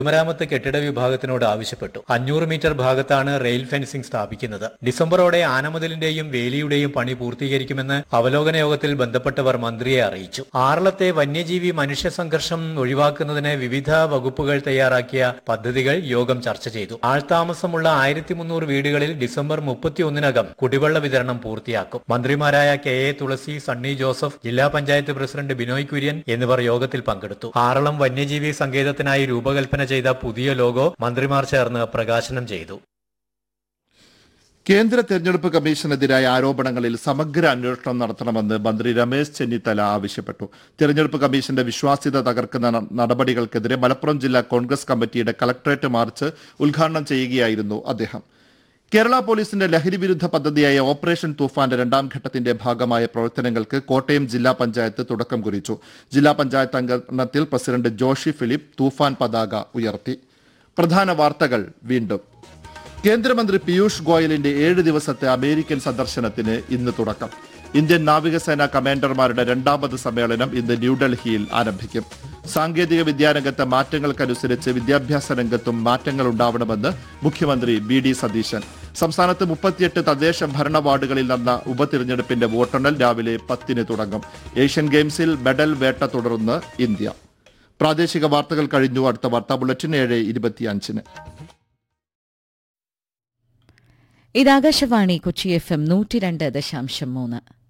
പൊതുമരാമത്ത് കെട്ടിട വിഭാഗത്തിനോട് ആവശ്യപ്പെട്ടു അഞ്ഞൂറ് മീറ്റർ ഭാഗത്താണ് റെയിൽ ഫെൻസിംഗ് സ്ഥാപിക്കുന്നത് ഡിസംബറോടെ ആനമതിലിന്റെയും വേലിയുടെയും പണി പൂർത്തീകരിക്കുമെന്ന് അവലോകന യോഗത്തിൽ ബന്ധപ്പെട്ടവർ മന്ത്രിയെ അറിയിച്ചു ആറളത്തെ വന്യജീവി മനുഷ്യ സംഘർഷം ഒഴിവാക്കുന്നതിന് വിവിധ വകുപ്പുകൾ തയ്യാറാക്കിയ പദ്ധതികൾ യോഗം ചർച്ച ചെയ്തു ആൾതാമസമുള്ള ആയിരത്തി മുന്നൂറ് വീടുകളിൽ ഡിസംബർ മുപ്പത്തിയൊന്നിനകം കുടിവെള്ള വിതരണം പൂർത്തിയാക്കും മന്ത്രിമാരായ കെ എ തുളസി സണ്ണി ജോസഫ് ജില്ലാ പഞ്ചായത്ത് പ്രസിഡന്റ് ബിനോയ് കുര്യൻ എന്നിവർ യോഗത്തിൽ പങ്കെടുത്തു ആറളം വന്യജീവി സങ്കേതത്തിനായി രൂപകൽപ്പന ചെയ്ത പുതിയ ലോഗോ മന്ത്രിമാർ ചേർന്ന് പ്രകാശനം ചെയ്തു കേന്ദ്ര തെരഞ്ഞെടുപ്പ് കമ്മീഷനെതിരായ ആരോപണങ്ങളിൽ സമഗ്ര അന്വേഷണം നടത്തണമെന്ന് മന്ത്രി രമേശ് ചെന്നിത്തല ആവശ്യപ്പെട്ടു തെരഞ്ഞെടുപ്പ് കമ്മീഷന്റെ വിശ്വാസ്യത തകർക്കുന്ന ന- നടപടികൾക്കെതിരെ മലപ്പുറം ജില്ലാ കോൺഗ്രസ് കമ്മിറ്റിയുടെ കളക്ടറേറ്റ് മാർച്ച് ഉദ്ഘാടനം ചെയ്യുകയായിരുന്നു അദ്ദേഹം കേരള പോലീസിന്റെ ലഹരി വിരുദ്ധ പദ്ധതിയായ ഓപ്പറേഷൻ തൂഫാന്റെ രണ്ടാം ഘട്ടത്തിന്റെ ഭാഗമായ പ്രവർത്തനങ്ങൾക്ക് കോട്ടയം ജില്ലാ പഞ്ചായത്ത് തുടക്കം കുറിച്ചു ജില്ലാ പഞ്ചായത്ത് അംഗത്തിൽ പ്രസിഡന്റ് ജോഷി ഫിലിപ്പ് തൂഫാൻ പതാക ഉയർത്തി പ്രധാന വാർത്തകൾ വീണ്ടും കേന്ദ്രമന്ത്രി പീയൂഷ് ഗോയലിന്റെ ഏഴ് ദിവസത്തെ അമേരിക്കൻ സന്ദർശനത്തിന് ഇന്ന് തുടക്കം ഇന്ത്യൻ നാവികസേന കമാൻഡർമാരുടെ രണ്ടാമത് സമ്മേളനം ഇന്ന് ന്യൂഡൽഹിയിൽ ആരംഭിക്കും സാങ്കേതിക വിദ്യാരംഗത്തെ മാറ്റങ്ങൾക്കനുസരിച്ച് വിദ്യാഭ്യാസ രംഗത്തും മാറ്റങ്ങൾ ഉണ്ടാവണമെന്ന് മുഖ്യമന്ത്രി ബി ഡി സതീശൻ സംസ്ഥാനത്ത് മുപ്പത്തിയെട്ട് തദ്ദേശ ഭരണ വാർഡുകളിൽ നടന്ന ഉപതിരഞ്ഞെടുപ്പിന്റെ വോട്ടെണ്ണൽ രാവിലെ പത്തിന് തുടങ്ങും ഏഷ്യൻ ഗെയിംസിൽ മെഡൽ വേട്ട തുടർന്ന് ഇന്ത്യ പ്രാദേശിക വാർത്തകൾ കഴിഞ്ഞു അടുത്ത വാർത്താ ബുള്ളറ്റിൻ ഏഴ് ഇരുപത്തിയഞ്ചിന് ഇത് ആകാശവാണി കൊച്ചി എഫ് എം നൂറ്റി രണ്ട് ദശാംശം മൂന്ന്